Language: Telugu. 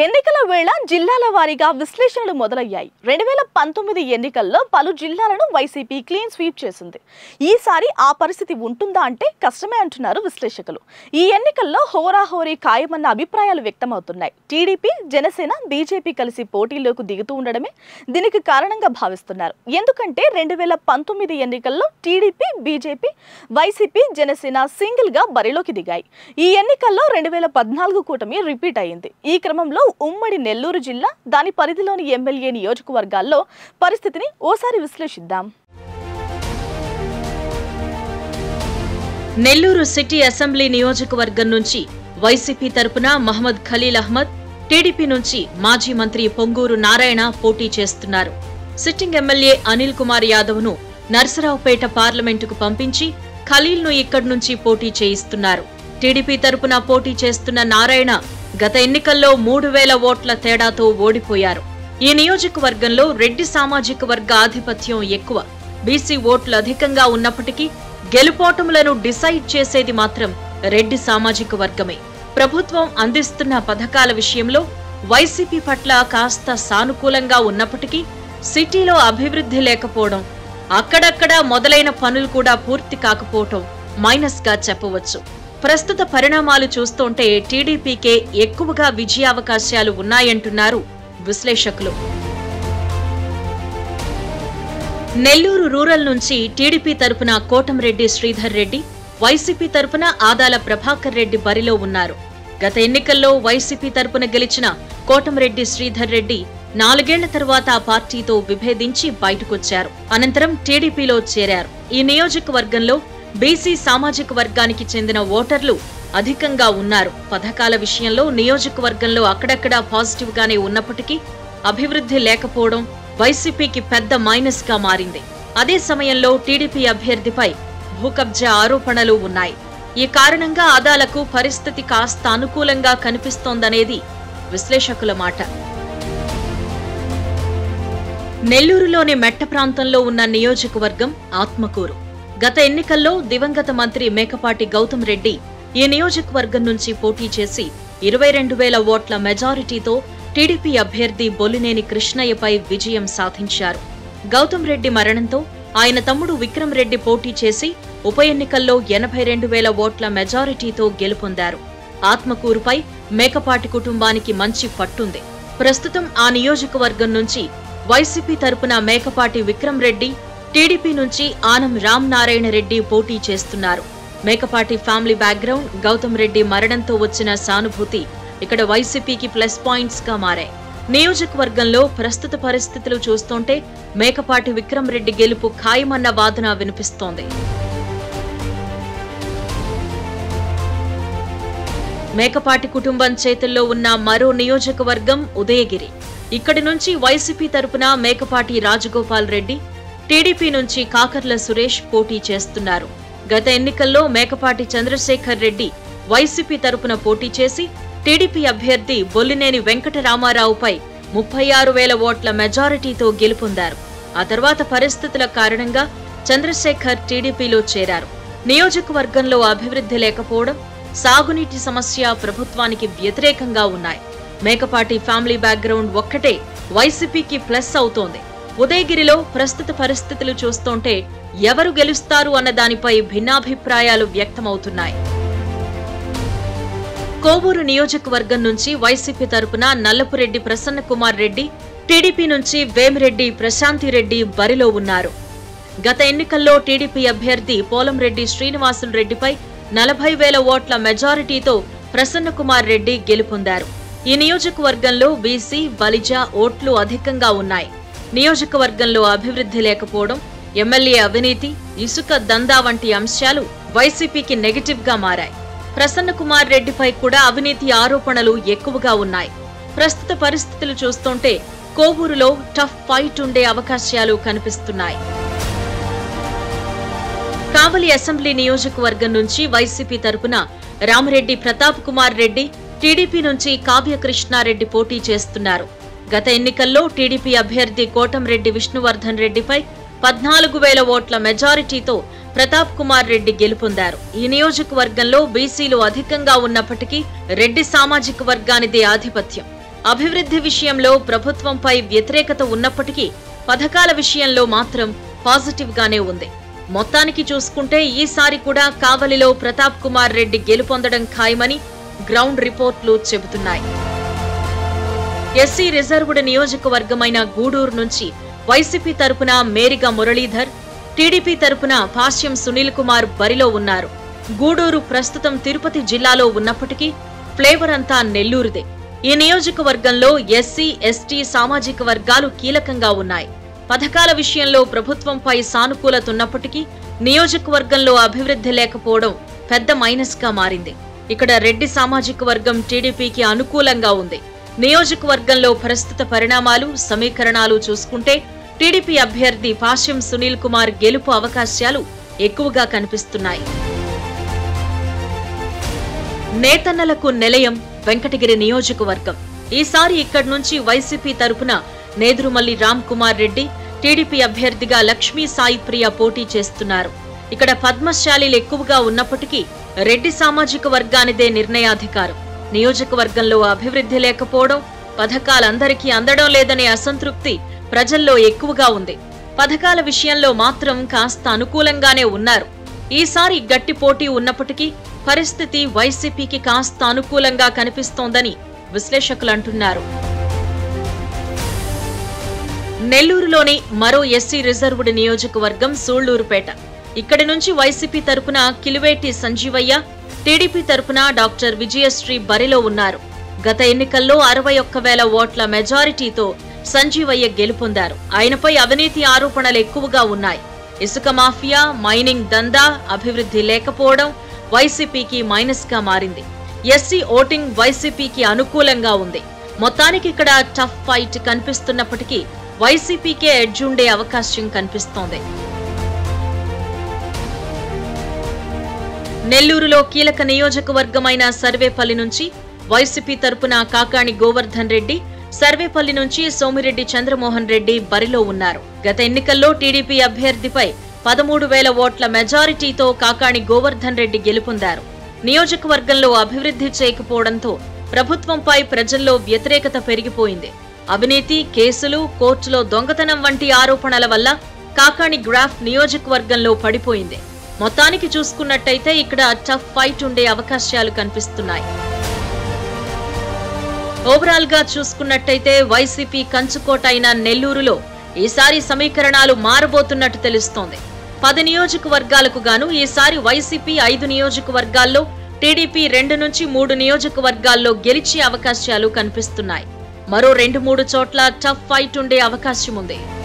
ఎన్నికల వేళ జిల్లాల వారీగా విశ్లేషణలు మొదలయ్యాయి రెండు వేల పంతొమ్మిది ఎన్నికల్లో పలు జిల్లాలను వైసీపీ క్లీన్ స్వీప్ చేసింది ఈసారి ఆ పరిస్థితి ఉంటుందా అంటే కష్టమే అంటున్నారు విశ్లేషకులు ఈ ఎన్నికల్లో హోరాహోరీ ఖాయమన్న అభిప్రాయాలు వ్యక్తమవుతున్నాయి టీడీపీ జనసేన బీజేపీ కలిసి పోటీలోకి దిగుతూ ఉండడమే దీనికి కారణంగా భావిస్తున్నారు ఎందుకంటే రెండు వేల పంతొమ్మిది ఎన్నికల్లో TDP BJP YCP Janasena single గా బరిలోకి దిగాయి ఈ ఎన్నికల్లో రెండు వేల పద్నాలుగు కూటమి రిపీట్ అయింది ఈ క్రమంలో ఉమ్మడి నెల్లూరు జిల్లా దాని పరిధిలోని ఎమ్మెల్యే నియోజకవర్గాల్లో పరిస్థితిని ఓసారి విశ్లేషిద్దాం నెల్లూరు సిటీ అసెంబ్లీ నియోజకవర్గం నుంచి వైసీపీ తరపున మహమ్మద్ ఖలీల్ అహ్మద్ టీడీపీ నుంచి మాజీ మంత్రి పొంగూరు నారాయణ పోటీ చేస్తున్నారు సిట్టింగ్ ఎమ్మెల్యే అనిల్ కుమార్ యాదవ్ ను నర్సరావుపేట పార్లమెంటుకు పంపించి ఖలీల్ ను ఇక్కడి నుంచి పోటీ చేయిస్తున్నారు టీడీపీ తరపున పోటీ చేస్తున్న నారాయణ గత ఎన్నికల్లో మూడు వేల ఓట్ల తేడాతో ఓడిపోయారు ఈ నియోజకవర్గంలో రెడ్డి సామాజిక వర్గ ఆధిపత్యం ఎక్కువ బీసీ ఓట్లు అధికంగా ఉన్నప్పటికీ గెలుపోటములను డిసైడ్ చేసేది మాత్రం రెడ్డి సామాజిక వర్గమే ప్రభుత్వం అందిస్తున్న పథకాల విషయంలో వైసీపీ పట్ల కాస్త సానుకూలంగా ఉన్నప్పటికీ సిటీలో అభివృద్ధి లేకపోవడం అక్కడక్కడ మొదలైన పనులు కూడా పూర్తి కాకపోవటం మైనస్ గా చెప్పవచ్చు ప్రస్తుత పరిణామాలు చూస్తుంటే టీడీపీకే ఎక్కువగా విజయావకాశాలు ఉన్నాయంటున్నారు విశ్లేషకులు నెల్లూరు రూరల్ నుంచి టీడీపీ తరపున కోటంరెడ్డి శ్రీధర్ రెడ్డి వైసీపీ తరపున ఆదాల ప్రభాకర్ రెడ్డి బరిలో ఉన్నారు గత ఎన్నికల్లో వైసీపీ తరపున గెలిచిన కోటంరెడ్డి శ్రీధర్ రెడ్డి నాలుగేళ్ల తర్వాత ఆ పార్టీతో విభేదించి బయటకొచ్చారు అనంతరం టీడీపీలో చేరారు ఈ నియోజకవర్గంలో బీసీ సామాజిక వర్గానికి చెందిన ఓటర్లు అధికంగా ఉన్నారు పథకాల విషయంలో నియోజకవర్గంలో అక్కడక్కడా పాజిటివ్ గానే ఉన్నప్పటికీ అభివృద్ధి లేకపోవడం వైసీపీకి పెద్ద మైనస్ గా మారింది అదే సమయంలో టీడీపీ అభ్యర్థిపై భూకబ్జా ఆరోపణలు ఉన్నాయి ఈ కారణంగా ఆదాలకు పరిస్థితి కాస్త అనుకూలంగా కనిపిస్తోందనేది విశ్లేషకుల మాట నెల్లూరులోని మెట్ట ప్రాంతంలో ఉన్న నియోజకవర్గం ఆత్మకూరు గత ఎన్నికల్లో దివంగత మంత్రి మేకపాటి గౌతమ్ రెడ్డి ఈ నియోజకవర్గం నుంచి పోటీ చేసి ఇరవై రెండు వేల ఓట్ల మెజారిటీతో టీడీపీ అభ్యర్థి బొలినేని కృష్ణయ్యపై విజయం సాధించారు గౌతమ్ రెడ్డి మరణంతో ఆయన తమ్ముడు విక్రమ్ రెడ్డి పోటీ చేసి ఉప ఎన్నికల్లో ఎనభై రెండు వేల ఓట్ల మెజారిటీతో గెలుపొందారు ఆత్మకూరుపై మేకపాటి కుటుంబానికి మంచి పట్టుంది ప్రస్తుతం ఆ నియోజకవర్గం నుంచి వైసీపీ తరపున మేకపాటి విక్రమ్ రెడ్డి టీడీపీ నుంచి ఆనం రామ్ నారాయణ రెడ్డి పోటీ చేస్తున్నారు మేకపాటి ఫ్యామిలీ బ్యాక్గ్రౌండ్ గౌతమ్ రెడ్డి మరణంతో వచ్చిన సానుభూతి ఇక్కడ వైసీపీకి ప్లస్ పాయింట్స్ గా మారాయి నియోజకవర్గంలో ప్రస్తుత పరిస్థితులు చూస్తుంటే మేకపాటి విక్రమ్ రెడ్డి గెలుపు ఖాయమన్న వాదన వినిపిస్తోంది మేకపాటి కుటుంబం చేతుల్లో ఉన్న మరో నియోజకవర్గం ఉదయగిరి ఇక్కడి నుంచి వైసీపీ తరపున మేకపాటి రాజగోపాల్ రెడ్డి టీడీపీ నుంచి కాకర్ల సురేష్ పోటీ చేస్తున్నారు గత ఎన్నికల్లో మేకపాటి చంద్రశేఖర్ రెడ్డి వైసీపీ తరపున పోటీ చేసి టీడీపీ అభ్యర్థి బొల్లినేని వెంకటరామారావుపై ముప్పై ఆరు వేల ఓట్ల మెజారిటీతో గెలుపొందారు ఆ తర్వాత పరిస్థితుల కారణంగా చంద్రశేఖర్ టీడీపీలో చేరారు నియోజకవర్గంలో అభివృద్ధి లేకపోవడం సాగునీటి సమస్య ప్రభుత్వానికి వ్యతిరేకంగా ఉన్నాయి మేకపాటి ఫ్యామిలీ బ్యాక్గ్రౌండ్ ఒక్కటే వైసీపీకి ప్లస్ అవుతోంది ఉదయగిరిలో ప్రస్తుత పరిస్థితులు చూస్తుంటే ఎవరు గెలుస్తారు అన్న దానిపై భిన్నాభిప్రాయాలు వ్యక్తమవుతున్నాయి కోవూరు నియోజకవర్గం నుంచి వైసీపీ తరపున నల్లపురెడ్డి ప్రసన్న కుమార్ రెడ్డి టీడీపీ నుంచి వేమిరెడ్డి ప్రశాంతిరెడ్డి బరిలో ఉన్నారు గత ఎన్నికల్లో టీడీపీ అభ్యర్థి పోలంరెడ్డి శ్రీనివాసులు రెడ్డిపై నలభై వేల ఓట్ల మెజారిటీతో ప్రసన్న కుమార్ రెడ్డి గెలుపొందారు ఈ నియోజకవర్గంలో బీసీ బలిజ ఓట్లు అధికంగా ఉన్నాయి నియోజకవర్గంలో అభివృద్ధి లేకపోవడం ఎమ్మెల్యే అవినీతి ఇసుక దందా వంటి అంశాలు వైసీపీకి నెగటివ్ గా మారాయి ప్రసన్న కుమార్ రెడ్డిపై కూడా అవినీతి ఆరోపణలు ఎక్కువగా ఉన్నాయి ప్రస్తుత పరిస్థితులు చూస్తుంటే కోవూరులో టఫ్ ఫైట్ ఉండే అవకాశాలు కనిపిస్తున్నాయి కావలి అసెంబ్లీ నియోజకవర్గం నుంచి వైసీపీ తరపున రామరెడ్డి ప్రతాప్ కుమార్ రెడ్డి టీడీపీ నుంచి కావ్య కృష్ణారెడ్డి పోటీ చేస్తున్నారు గత ఎన్నికల్లో టీడీపీ అభ్యర్థి కోటంరెడ్డి విష్ణువర్ధన్ రెడ్డిపై పద్నాలుగు వేల ఓట్ల మెజారిటీతో ప్రతాప్ కుమార్ రెడ్డి గెలుపొందారు ఈ నియోజకవర్గంలో బీసీలు అధికంగా ఉన్నప్పటికీ రెడ్డి సామాజిక వర్గానిదే ఆధిపత్యం అభివృద్ధి విషయంలో ప్రభుత్వంపై వ్యతిరేకత ఉన్నప్పటికీ పథకాల విషయంలో మాత్రం పాజిటివ్ గానే ఉంది మొత్తానికి చూసుకుంటే ఈసారి కూడా కావలిలో ప్రతాప్ కుమార్ రెడ్డి గెలుపొందడం ఖాయమని గ్రౌండ్ రిపోర్ట్లు చెబుతున్నాయి ఎస్సీ రిజర్వ్డ్ నియోజకవర్గమైన గూడూరు నుంచి వైసీపీ తరపున మేరిగా మురళీధర్ టీడీపీ తరపున భాష్యం సునీల్ కుమార్ బరిలో ఉన్నారు గూడూరు ప్రస్తుతం తిరుపతి జిల్లాలో ఉన్నప్పటికీ ఫ్లేవర్ అంతా నెల్లూరుదే ఈ నియోజకవర్గంలో ఎస్సీ ఎస్టీ సామాజిక వర్గాలు కీలకంగా ఉన్నాయి పథకాల విషయంలో ప్రభుత్వంపై సానుకూలత ఉన్నప్పటికీ నియోజకవర్గంలో అభివృద్ధి లేకపోవడం పెద్ద మైనస్ గా మారింది ఇక్కడ రెడ్డి సామాజిక వర్గం టీడీపీకి అనుకూలంగా ఉంది నియోజకవర్గంలో ప్రస్తుత పరిణామాలు సమీకరణాలు చూసుకుంటే టీడీపీ అభ్యర్థి పాశ్యం సునీల్ కుమార్ గెలుపు అవకాశాలు ఎక్కువగా కనిపిస్తున్నాయి నేతన్నలకు నిలయం వెంకటగిరి నియోజకవర్గం ఈసారి ఇక్కడి నుంచి వైసీపీ తరపున నేదురుమల్లి రామ్ కుమార్ రెడ్డి టీడీపీ అభ్యర్థిగా లక్ష్మీ సాయి ప్రియ పోటీ చేస్తున్నారు ఇక్కడ పద్మశాలీలు ఎక్కువగా ఉన్నప్పటికీ రెడ్డి సామాజిక వర్గానిదే నిర్ణయాధికారం నియోజకవర్గంలో అభివృద్ధి లేకపోవడం పథకాలందరికీ అందడం లేదనే అసంతృప్తి ప్రజల్లో ఎక్కువగా ఉంది పథకాల విషయంలో మాత్రం కాస్త అనుకూలంగానే ఉన్నారు ఈసారి గట్టి పోటీ ఉన్నప్పటికీ పరిస్థితి వైసీపీకి కాస్త అనుకూలంగా కనిపిస్తోందని విశ్లేషకులు అంటున్నారు నెల్లూరులోని మరో ఎస్సీ రిజర్వ్డ్ నియోజకవర్గం సూళ్లూరుపేట ఇక్కడి నుంచి వైసీపీ తరపున కిలివేటి సంజీవయ్య టీడీపీ తరపున డాక్టర్ విజయశ్రీ బరిలో ఉన్నారు గత ఎన్నికల్లో అరవై ఒక్క వేల ఓట్ల మెజారిటీతో సంజీవయ్య గెలుపొందారు ఆయనపై అవినీతి ఆరోపణలు ఎక్కువగా ఉన్నాయి ఇసుక మాఫియా మైనింగ్ దందా అభివృద్ధి లేకపోవడం వైసీపీకి మైనస్ గా మారింది ఎస్సీ ఓటింగ్ వైసీపీకి అనుకూలంగా ఉంది మొత్తానికి ఇక్కడ టఫ్ ఫైట్ కనిపిస్తున్నప్పటికీ వైసీపీకే ఎడ్జ్ ఉండే అవకాశం కనిపిస్తోంది నెల్లూరులో కీలక నియోజకవర్గమైన సర్వేపల్లి నుంచి వైసీపీ తరపున కాకాణి గోవర్ధన్ రెడ్డి సర్వేపల్లి నుంచి సోమిరెడ్డి చంద్రమోహన్ రెడ్డి బరిలో ఉన్నారు గత ఎన్నికల్లో టీడీపీ అభ్యర్థిపై పదమూడు వేల ఓట్ల మెజారిటీతో కాకాణి గోవర్ధన్ రెడ్డి గెలుపొందారు నియోజకవర్గంలో అభివృద్ధి చేయకపోవడంతో ప్రభుత్వంపై ప్రజల్లో వ్యతిరేకత పెరిగిపోయింది అవినీతి కేసులు కోర్టులో దొంగతనం వంటి ఆరోపణల వల్ల కాకాణి గ్రాఫ్ నియోజకవర్గంలో పడిపోయింది మొత్తానికి చూసుకున్నట్టయితే ఇక్కడ టఫ్ ఫైట్ ఉండే అవకాశాలు కనిపిస్తున్నాయి ఓవరాల్ గా చూసుకున్నట్టయితే వైసీపీ కంచుకోట అయిన నెల్లూరులో ఈసారి సమీకరణాలు మారబోతున్నట్టు తెలుస్తోంది పది నియోజకవర్గాలకు గాను ఈసారి వైసీపీ ఐదు నియోజకవర్గాల్లో టీడీపీ రెండు నుంచి మూడు నియోజకవర్గాల్లో గెలిచే అవకాశాలు కనిపిస్తున్నాయి మరో రెండు మూడు చోట్ల టఫ్ ఫైట్ ఉండే అవకాశం ఉంది